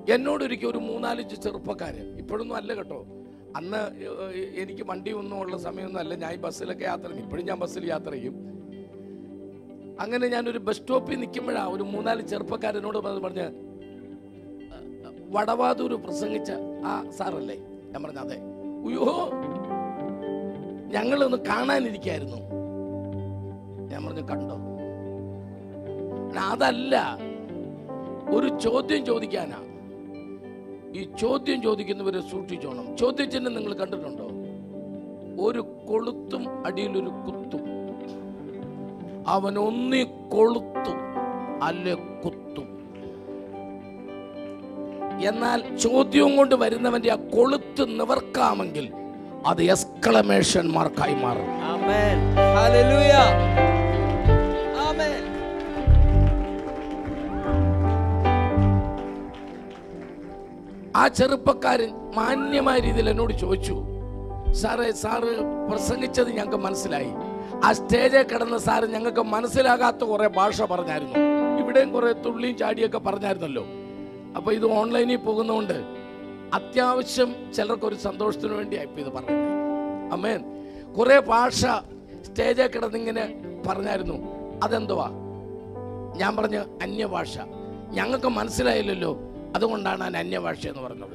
എന്നോടൊരിക്കൽ ഒരു മൂന്നാലഞ്ച് ചെറുപ്പക്കാര് ഇപ്പോഴൊന്നും അല്ല കേട്ടോ അന്ന് ഏഹ്, എനിക്ക് വണ്ടി ഒന്നും ഉള്ള സമയമൊന്നും അല്ല ഞാൻ ഈ ബസ്സിലൊക്കെ യാത്ര ചെയ്യും ഇപ്പോഴും ഞാൻ ബസ്സിൽ യാത്ര ചെയ്യും അങ്ങനെ ഞാനൊരു ബസ് സ്റ്റോപ്പിൽ നിൽക്കുമ്പോഴാ ഒരു മൂന്നാല് ചെറുപ്പക്കാരനോട് വന്ന് പറഞ്ഞ് വടവാതൂര് പ്രസംഗിച്ച ആ സാറല്ലേ ഞാൻ പറഞ്ഞ അതെ അയ്യോ ഞങ്ങളൊന്ന് കാണാനിരിക്കായിരുന്നു ഞാൻ പറഞ്ഞു കണ്ടോ ഞാൻ അതല്ല ഒരു ചോദ്യം ചോദിക്കാനാ ഈ ചോദ്യം ചോദിക്കുന്നവരെ സൂക്ഷിച്ചോണം ചോദ്യചിഹ്നം നിങ്ങൾ കണ്ടിട്ടുണ്ടോ ഒരു കൊളുത്തും അടിയിലൊരു കുത്തും അവൻ ഒന്നി കൊളുത്തും അല്ലെ കുത്തും എന്നാൽ ചോദ്യവും കൊണ്ട് വരുന്നവന്റെ ആ കൊളുത്ത് നിവർക്കാമെങ്കിൽ അത് എക്സ്ക്ലമേഷൻ മാർക്കായി മാറും Amen. Hallelujah. Amen. ആ ചെറുപ്പക്കാരൻ മാന്യമായ രീതിയിൽ എന്നോട് ചോദിച്ചു സാറേ സാറ് പ്രസംഗിച്ചത് ഞങ്ങൾക്ക് മനസ്സിലായി ആ സ്റ്റേജിൽ കിടന്ന സാറ് ഞങ്ങൾക്ക് മനസ്സിലാകാത്ത കുറെ ഭാഷ പറഞ്ഞായിരുന്നു ഇവിടെയും കുറെ തുള്ളിയും ചാടിയൊക്കെ പറഞ്ഞായിരുന്നല്ലോ അപ്പൊ ഇത് ഓൺലൈനിൽ പോകുന്നതുകൊണ്ട് അത്യാവശ്യം ചിലർക്ക് ഒരു സന്തോഷത്തിന് വേണ്ടി ഇപ്പൊ ഇത് പറയുന്നത് അമ്മേൻ കുറെ ഭാഷ സ്റ്റേജിൽ കിടന്നിങ്ങനെ പറഞ്ഞായിരുന്നു അതെന്തുവാ ഞാൻ പറഞ്ഞ അന്യഭാഷ ഞങ്ങൾക്ക് മനസ്സിലായില്ലല്ലോ അതുകൊണ്ടാണ് ഞാൻ അന്യഭാഷ എന്ന് പറഞ്ഞത്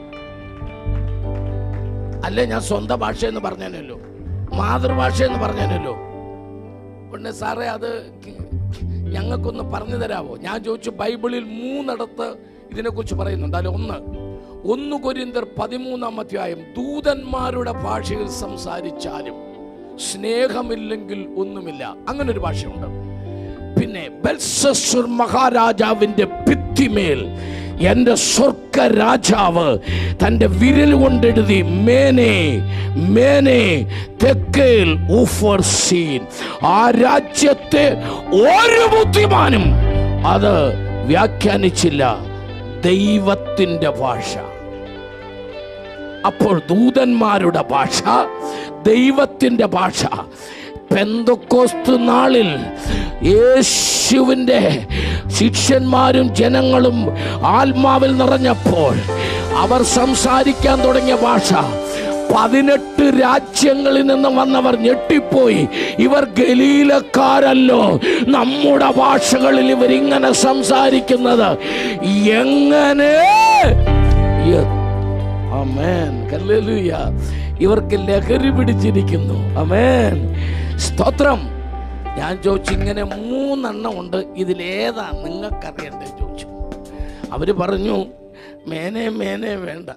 അല്ലേ ഞാൻ സ്വന്തം ഭാഷ എന്ന് പറഞ്ഞല്ലോ മാതൃഭാഷ എന്ന് പറഞ്ഞല്ലോ പിന്നെ സാറേ അത് ഞങ്ങൾക്കൊന്ന് പറഞ്ഞു തരാമോ ഞാൻ ചോദിച്ചു ബൈബിളിൽ മൂന്നിടത്ത് ഇതിനെക്കുറിച്ച് പറയുന്നുണ്ട് അതിൽ ഒന്ന് ഒന്ന് കൊരിന്തർ പതിമൂന്നാം അധ്യായം ദൂതന്മാരുടെ ഭാഷയിൽ സംസാരിച്ചാലും സ്നേഹമില്ലെങ്കിൽ ഒന്നുമില്ല അങ്ങനെ ഒരു ഭാഷയുണ്ട് പിന്നെ ബെൽസസ്സുർ മഹാരാജാവിന്റെ ഭിത്തിമേൽ എന്റെ സ്വർഗ രാജാവ് തന്റെ വിരൽ കൊണ്ടെഴുതി മേനെ മേനെ തെക്കേൽ ഊഫർ സീൻ ആ രാജ്യത്തെ ഒരു ബുദ്ധിമാനും അത് വ്യാഖ്യാനിച്ചില്ല ദൈവത്തിന്റെ ഭാഷ അപ്പോൾ ദൂതന്മാരുടെ ഭാഷ ദൈവത്തിന്റെ ഭാഷ പെന്തക്കോസ്തു നാളിൽ യേശുവിൻ്റെ ശിഷ്യന്മാരും ജനങ്ങളും ആത്മാവിൽ നിറഞ്ഞപ്പോൾ അവർ സംസാരിക്കാൻ തുടങ്ങിയ ഭാഷ പതിനെട്ട് രാജ്യങ്ങളിൽ നിന്ന് വന്നവർ ഞെട്ടിപ്പോയി ഇവർ ഗലീലക്കാരല്ലോ നമ്മുടെ ഭാഷകളിൽ ഇവരിങ്ങനെ സംസാരിക്കുന്നത് എങ്ങനെ യ- അമേൻ ഹല്ലേലൂയ ഇവർക്ക് ലഹരി പിടിച്ചിരിക്കുന്നു അമേൻ സ്തോത്രം ഞാൻ ചോദിച്ചു ഇങ്ങനെ മൂന്നെണ്ണം ഉണ്ട് ഇതിലേതാ നിങ്ങൾക്കറിയണ്ടേ ചോദിച്ചു അവര് പറഞ്ഞു മേനെ മേനെ വേണ്ട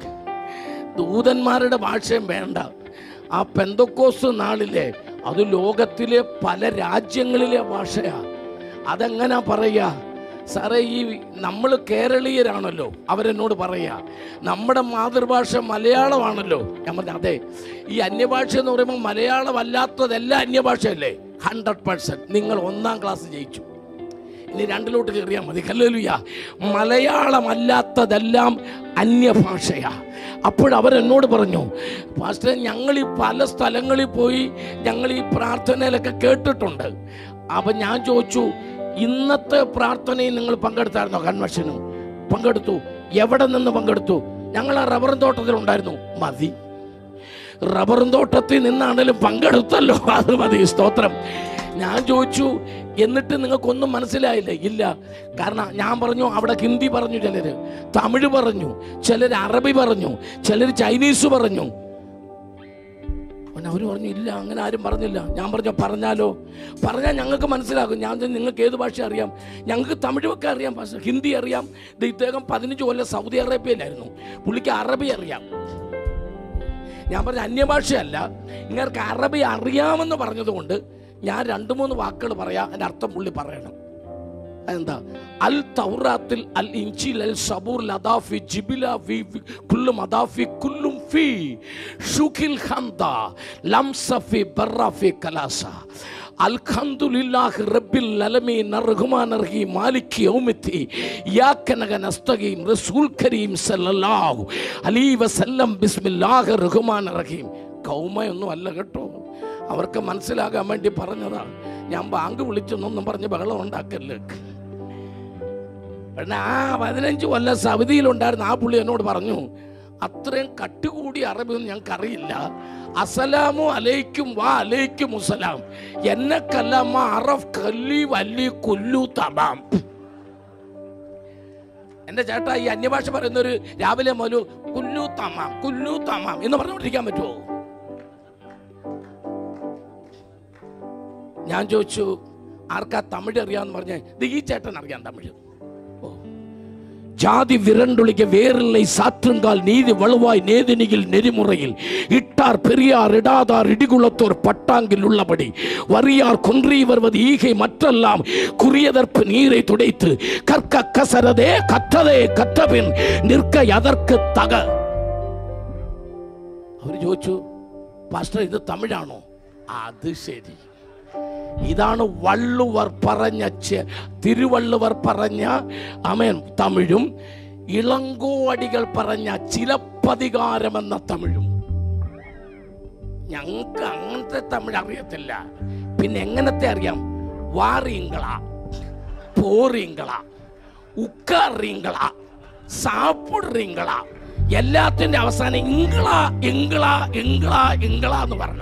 ദൂതന്മാരുടെ ഭാഷയും വേണ്ട ആ പെന്തക്കോസ് നാളിലെ അത് ലോകത്തിലെ പല രാജ്യങ്ങളിലെ ഭാഷയാ അതെങ്ങനാ പറയുക സാറേ ഈ നമ്മൾ കേരളീയരാണല്ലോ അവരെന്നോട് പറയാ നമ്മുടെ മാതൃഭാഷ മലയാളമാണല്ലോ ഞാൻ പറഞ്ഞു അതെ ഈ അന്യഭാഷ എന്ന് പറയുമ്പോൾ മലയാളം അല്ലാത്തതെല്ലാം അന്യഭാഷയല്ലേ ഹൺഡ്രഡ് പേഴ്സൻറ്റ് നിങ്ങൾ ഒന്നാം ക്ലാസ് ജയിച്ചു ഇനി രണ്ടിലോട്ട് കയറിയാൽ മതി കല്ലേലുയ മലയാളമല്ലാത്തതെല്ലാം അന്യഭാഷയാ അപ്പോഴവരെന്നോട് പറഞ്ഞു പാസ്റ്റർ ഞങ്ങൾ ഈ പല സ്ഥലങ്ങളിൽ പോയി ഞങ്ങൾ ഈ പ്രാർത്ഥനയിലൊക്കെ കേട്ടിട്ടുണ്ട് അപ്പം ഞാൻ ചോദിച്ചു ഇന്നത്തെ പ്രാർത്ഥനയിൽ നിങ്ങൾ പങ്കെടുത്തായിരുന്നോ കൺവെൻഷനും പങ്കെടുത്തു എവിടെ നിന്ന് പങ്കെടുത്തു ഞങ്ങൾ ആ റബ്ബർ തോട്ടത്തിലുണ്ടായിരുന്നു മതി റബ്ബറും തോട്ടത്തിൽ നിന്നാണേലും പങ്കെടുത്തല്ലോ അത് മതി സ്തോത്രം ഞാൻ ചോദിച്ചു എന്നിട്ട് നിങ്ങൾക്കൊന്നും മനസ്സിലായില്ല ഇല്ല കാരണം ഞാൻ പറഞ്ഞു അവിടെ ഹിന്ദി പറഞ്ഞു ചിലര് തമിഴ് പറഞ്ഞു ചിലർ അറബി പറഞ്ഞു ചിലർ ചൈനീസ് പറഞ്ഞു അവർ പറഞ്ഞു ഇല്ല അങ്ങനെ ആരും പറഞ്ഞില്ല ഞാൻ പറഞ്ഞു പറഞ്ഞാലോ പറഞ്ഞാൽ ഞങ്ങൾക്ക് മനസ്സിലാകും ഞാൻ പറഞ്ഞു, നിങ്ങൾക്ക് ഏത് ഭാഷ അറിയാം ഞങ്ങൾക്ക് തമിഴൊക്കെ അറിയാം ഭാഷ ഹിന്ദി അറിയാം ദേ ഇദ്ദേഹം പതിനഞ്ച് കൊല്ലം സൗദി അറേബ്യയിലായിരുന്നു പുള്ളിക്ക് അറബി അറിയാം ഞാൻ പറഞ്ഞ അന്യഭാഷയല്ല ഇങ്ങൾക്ക് അറബി അറിയാമെന്ന് പറഞ്ഞതുകൊണ്ട് ഞാൻ രണ്ട് മൂന്ന് വാക്കുകൾ പറയാം അതിന്റെ അർത്ഥം പുള്ളി പറയണം എന്താ അൽ തൗറാത്തിൽ അൽ ഇഞ്ചിൽ അൽ സബൂർ ലദാഫി ജിബില ഫി ഫി- കുല്ലു മദാഫി കുല്ലും ഫി ഷുഖിൽ ഹംദ ലംസഫി ബറഫി കലാസ അൽഹംദുലില്ലാഹി റബ്ബിൽ അലമീൻ അർഹ്മാൻ അർഹീം മാലിക് യൗമിദ്ദീൻ ഇയ്യാക നഅ നസ്തഖീം റസൂൽ കരീം സല്ലല്ലാഹു അലൈഹി വസല്ലം ബിസ്മില്ലാഹിർ റഹ്മാനിർ റഹീം കൗമയൊന്നും അല്ല കേട്ടോ അവർക്ക് മനസ്സിലാകാൻ വേണ്ടി പറഞ്ഞതാണ് ഞാൻ ബാങ്ക് വിളിച്ചെന്നൊന്നും പറഞ്ഞ് ബഹളം ഉണ്ടാക്കല്ലേ പിന്നെ ആ പതിനഞ്ച് കൊല്ലം സൗദിയിലുണ്ടായിരുന്ന ആ പുള്ളി എന്നോട് പറഞ്ഞു അത്രയും കട്ടുകൂടി അറബിയൊന്നും ഞങ്ങൾക്ക് അറിയില്ല അസലാമു അലൈക്കും വാ അലൈക്കും മുസലാം എന്നെ കല്ലമ്മ അറഫ് കല്ലി വല്ലി കുല്ലു തമാം എന്റെ ചേട്ടാ ഈ അന്യഭാഷ പറയുന്ന ഒരു രാവിലെ മുതൽ കുല്ലു തമാം കുല്ലു തമാം എന്ന് പറഞ്ഞുകൊണ്ടിരിക്കാൻ പറ്റുമോ ഞാൻ ചോദിച്ചു ആർക്കാ തമിഴ് അറിയാന്ന് പറഞ്ഞേ ഇത് ഈ ചേട്ടൻ അറിയാം തമിഴ് ഓ ஜாதி விரண்டொழிக்க வேறில்லை சாற்றுங்கால் நீதி வலுவாய் நேதினியில் நெறிமுறையில் இட்டார் பெரியார் இடாதார் இடிகுலத்தோர் பட்டாங்கில் உள்ளபடி வரியார் கொன்றி வருவது ஈகை மற்றெல்லாம் குறியதற்பு நீரை துடைத்து கற்க கசரதே கற்றதே கற்றபின் நிற்க அதற்கு தக അവർ ചോദിച്ചു പാസ്റ്റർ ഇത് തമിഴാണോ അത് ശരി ഇതാണ് വള്ളുവർ പറഞ്ഞ ചെ- തിരുവള്ളുവർ പറഞ്ഞ അമേൻ തമിഴും ഇളങ്കോവടികൾ പറഞ്ഞ ചിലപ്പതികാരം എന്ന തമിഴും ഞങ്ങൾക്ക് അങ്ങനത്തെ തമിഴ് അറിയത്തില്ല പിന്നെ എങ്ങനത്തെ അറിയാം വാറിയങ്കള പോറിയങ്കള ഉക്കാറിയങ്കള സാപ്പിടുറീങ്കള എല്ലാത്തിന്റെ അവസാനം ഇംഗ്ള ഇംഗ്ള ഇംഗ്ള ഇംഗ്ള എന്ന് പറഞ്ഞു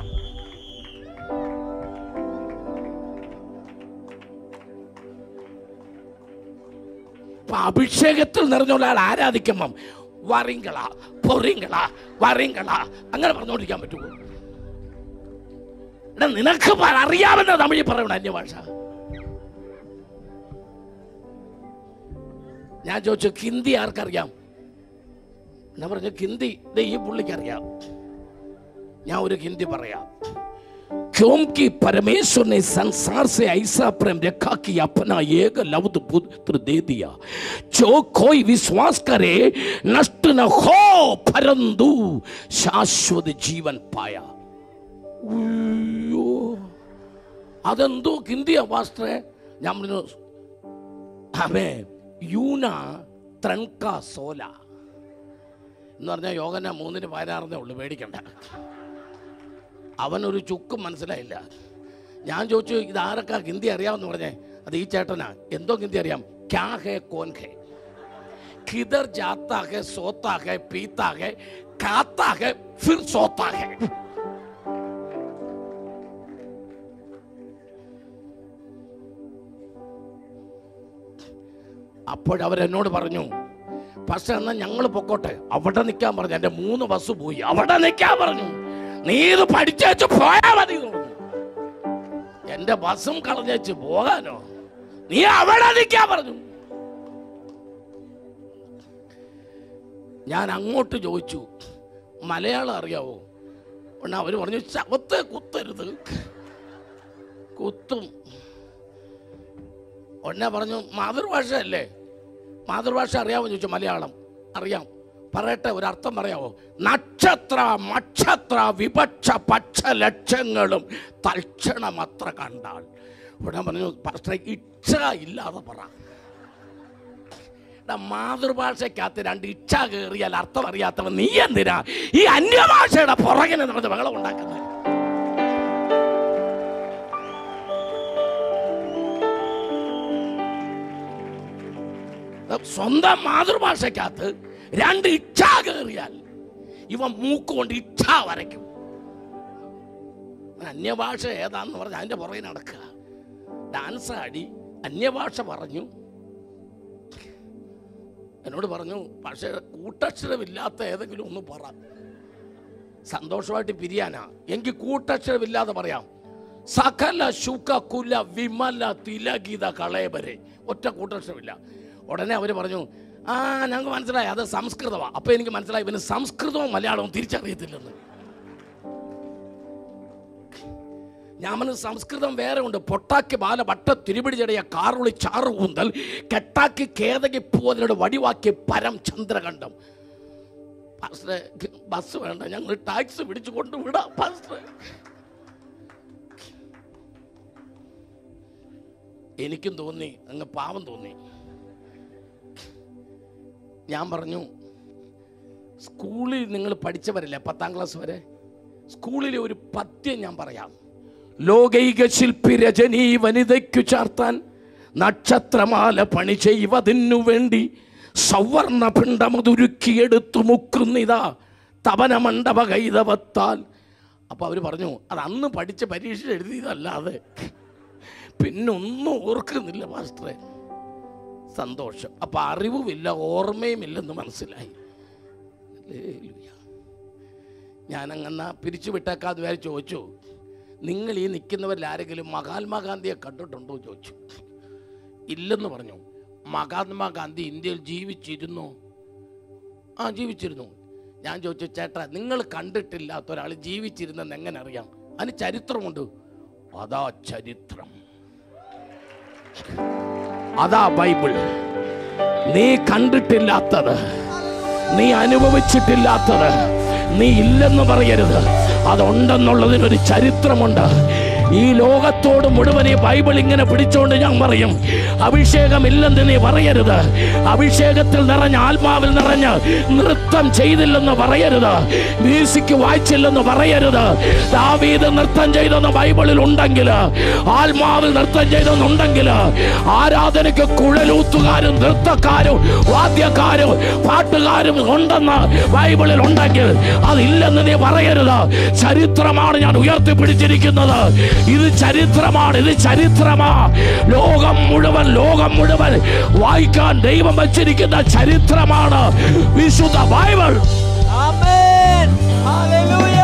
അപ്പൊ അഭിഷേകത്തിൽ നിറഞ്ഞുള്ള ആൾ ആരാധിക്കുമ്പം വറിങ്കള പൊറിങ്കള വറിങ്കള അങ്ങനെ പറഞ്ഞുകൊണ്ടിരിക്കാൻ പറ്റുമോ എടാ നിനക്ക് പ- അറിയാമെന്ന തമിഴിൽ പറയണം അന്യഭാഷ ഞാൻ ചോദിച്ചു ഹിന്ദി ആർക്കറിയാം ഞാൻ പറഞ്ഞു ഹിന്ദി ദേ ഈ പുള്ളിക്ക് അറിയാം ഞാൻ ഒരു ഹിന്ദി പറയാം क्योंकि परमेश्वर ने संसार से ऐसा प्रेम रखा कि अपना एक लवत पुत्र दे दिया जो कोई विश्वास करे नष्ट न हो परंतु शाश्वत जीवन पाया ഉയ്യോ. അതെന്തോ ഹിന്ദിയാ പാസ്റ്ററെ ഞാൻ പറഞ്ഞു അവേ യൂന ത്രൺക സോല എന്ന് പറഞ്ഞാൽ യോഗന മൂന്നിന് പതിനാറിനേ ഉള്ളു പേടിക്കണ്ട അവനൊരു ചുക്കും മനസ്സിലായില്ല ഞാൻ ചോദിച്ചു ഇത് ആരൊക്കെ ഹിന്ദി അറിയാമെന്ന് പറഞ്ഞേ അത് ഈ ചേട്ടനാ എന്തോ ഹിന്ദി അറിയാം ക്യാ ഹേ കോൻ ഹേ കിതർ ജാത്താ ഹേ സോത്താ ഹേ പീത്താ ഹേ കാത്താ ഹേ ഫിർ സോത്താ ഹേ അപ്പോഴവരെന്നോട് പറഞ്ഞു പക്ഷെ എന്നാ ഞങ്ങൾ പൊക്കോട്ടെ അവിടെ നിൽക്കാൻ പറഞ്ഞു എൻ്റെ മൂന്ന് ബസ് പോയി അവിടെ നിൽക്കാൻ പറഞ്ഞു നീ ഇത് പഠിച്ചു പോയാ മതി എന്ന് പറഞ്ഞു. എന്റെ ബസ്സും കളഞ്ഞേച്ച് പോകാനോ നീ അവിടെ നിൽക്കാൻ പറഞ്ഞു ഞാൻ അങ്ങോട്ട് ചോദിച്ചു മലയാളം അറിയാവോ ഉടനെ അവര് പറഞ്ഞു ശവത്തെ കുത്തരുത് കുത്തും ഉടനെ പറഞ്ഞു മാതൃഭാഷ അല്ലേ മാതൃഭാഷ അറിയാമോ ചോദിച്ചു മലയാളം അറിയാം പറയട്ടെ ഒരു അർത്ഥം പറയാമോ നക്ഷത്ര മക്ഷത്ര വിപക്ഷ പക്ഷ ലക്ഷ്യങ്ങളും തൽക്ഷണം അത്ര കണ്ടാൽ ഇവിടെ പറഞ്ഞു പക്ഷേ ഇച്ഛ ഇല്ലാതെ പറ എടാ, മാതൃഭാഷയ്ക്കകത്ത് രണ്ട് ഇച്ഛ കയറിയാൽ അർത്ഥം അറിയാത്തവൻ നീ എന്തിനാ ഈ അന്യഭാഷയുടെ പുറകിനെ നടന്ന് ബഹളം ഉണ്ടാക്കുന്നത് സ്വന്തം മാതൃഭാഷയ്ക്കകത്ത് രണ്ട് ഇച്ഛ കയറിയാൽ ഇവ മൂക്കുകൊണ്ട് ഇച്ഛ വരയ്ക്കും അന്യഭാഷ ഏതാന്ന് പറഞ്ഞ് അതിന്റെ പുറകെ നടക്കുക ഡാൻസ് ആടി അന്യഭാഷ പറഞ്ഞു എന്നോട് പറഞ്ഞു പക്ഷേ കൂട്ടക്ഷരമില്ലാത്ത ഏതെങ്കിലും ഒന്ന് പറ സന്തോഷമായിട്ട് പിരിയാനാ എങ്കിൽ കൂട്ടക്ഷരമില്ലാതെ പറയാം സകല ശുക കുല വിമല തിലകിത കളയവരെ ഒറ്റ കൂട്ടക്ഷരമില്ല ഉടനെ അവർ പറഞ്ഞു ആ ഞങ്ങൾക്ക് മനസ്സിലായി അത് സംസ്കൃതമാണ് അപ്പൊ എനിക്ക് മനസ്സിലായി ഇവന് സംസ്കൃതവും മലയാളവും തിരിച്ചറിയത്തില്ലെന്ന് ഞാൻ പറഞ്ഞു, സംസ്കൃതം വേറെ ഉണ്ട് പൊട്ടാക്കി ബാല വട്ട തിരുപിടിച്ചടയ കാറുളി ചാറു കൂന്തൽ കെട്ടാക്കി കേതകി പോതിനോട് വടിവാക്കി പരം ചന്ദ്രകണ്ഠം പാസ്റ്ററെ ബസ് വേണ്ട ഞങ്ങൾ ടാക്സി പിടിച്ചു കൊണ്ടുവിടാം പാസ്റ്ററെ എനിക്കും തോന്നി അങ്ങ് പാവം തോന്നി ഞാൻ പറഞ്ഞു സ്കൂളിൽ നിങ്ങൾ പഠിച്ചവരല്ലേ പത്താം ക്ലാസ് വരെ സ്കൂളിലെ ഒരു പദ്യം ഞാൻ പറയാം ലോകൈക ശില്പി രജനീ വനിതയ്ക്കു ചാർത്താൻ നക്ഷത്രമാല പണി ചെയ്യുവതിനു വേണ്ടി സവർണ പിണ്ടമതുരുക്കിയെടുത്തു മുക്കുന്നിതാ തപന മണ്ഡപ കൈതവത്താൽ അപ്പോൾ അവർ പറഞ്ഞു അത് അന്ന് പഠിച്ച പരീക്ഷ എഴുതിയതല്ലാതെ പിന്നൊന്നും ഓർക്കുന്നില്ല മാസ്റ്ററെ സന്തോഷം അപ്പം അറിവുമില്ല ഓർമ്മയുമില്ലെന്ന് മനസ്സിലായി ഹല്ലേലൂയ. ഞാനങ്ങനെ പിരിച്ചു വിട്ടേക്കാതെ വേറെ ചോദിച്ചു നിങ്ങൾ ഈ നിൽക്കുന്നവരിൽ ആരെങ്കിലും മഹാത്മാഗാന്ധിയെ കണ്ടിട്ടുണ്ടോ എന്ന് ചോദിച്ചു ഇല്ലെന്ന് പറഞ്ഞു മഹാത്മാഗാന്ധി ഇന്ത്യയിൽ ജീവിച്ചിരുന്നു ആ ജീവിച്ചിരുന്നു ഞാൻ ചോദിച്ചു ചേട്ടാ നിങ്ങൾ കണ്ടിട്ടില്ലാത്ത ഒരാൾ ജീവിച്ചിരുന്നെന്ന് എങ്ങനെ അറിയാം അതിന് ചരിത്രമുണ്ട് അതാ ചരിത്രം അതാ ബൈബിൾ നീ കണ്ടിട്ടില്ലാത്തത് നീ അനുഭവിച്ചിട്ടില്ലാത്തത് നീ ഇല്ലെന്ന് പറയരുത് അതുണ്ടെന്നുള്ളതിനൊരു ചരിത്രമുണ്ട് ഈ ലോകത്തോട് മുഴുവൻ ഈ ബൈബിൾ ഇങ്ങനെ പിടിച്ചോണ്ട് ഞാൻ പറയും അഭിഷേകമില്ലെന്ന് നീ പറയരുത് അഭിഷേകത്തിൽ നിറഞ്ഞ ആത്മാവിൽ നിറഞ്ഞ് നൃത്തം ചെയ്തില്ലെന്ന് പറയരുത് മ്യൂസിക് വായിച്ചില്ലെന്ന് പറയരുത് ദാവീദ് നൃത്തം ചെയ്തെന്ന് ബൈബിളിൽ ഉണ്ടെങ്കിൽ ആത്മാവിൽ നൃത്തം ചെയ്തെന്നുണ്ടെങ്കിൽ ആരാധനയ്ക്ക് കുഴലൂത്തുകാരും നൃത്തക്കാരും വാദ്യക്കാരും പാട്ടുകാരും ഉണ്ടെന്ന് ബൈബിളിൽ ഉണ്ടെങ്കിൽ അതില്ലെന്ന് നീ പറയരുത് ചരിത്രമാണ് ഞാൻ ഉയർത്തിപ്പിടിച്ചിരിക്കുന്നത് ഇത് ചരിത്രമാണ് ഇത് ചരിത്രമാ ലോകം മുഴുവൻ ലോകം മുഴുവൻ വായിക്കാൻ ദൈവം വച്ചിരിക്കുന്ന ചരിത്രമാണ് വിശുദ്ധ ബൈബിൾ Amen. Hallelujah.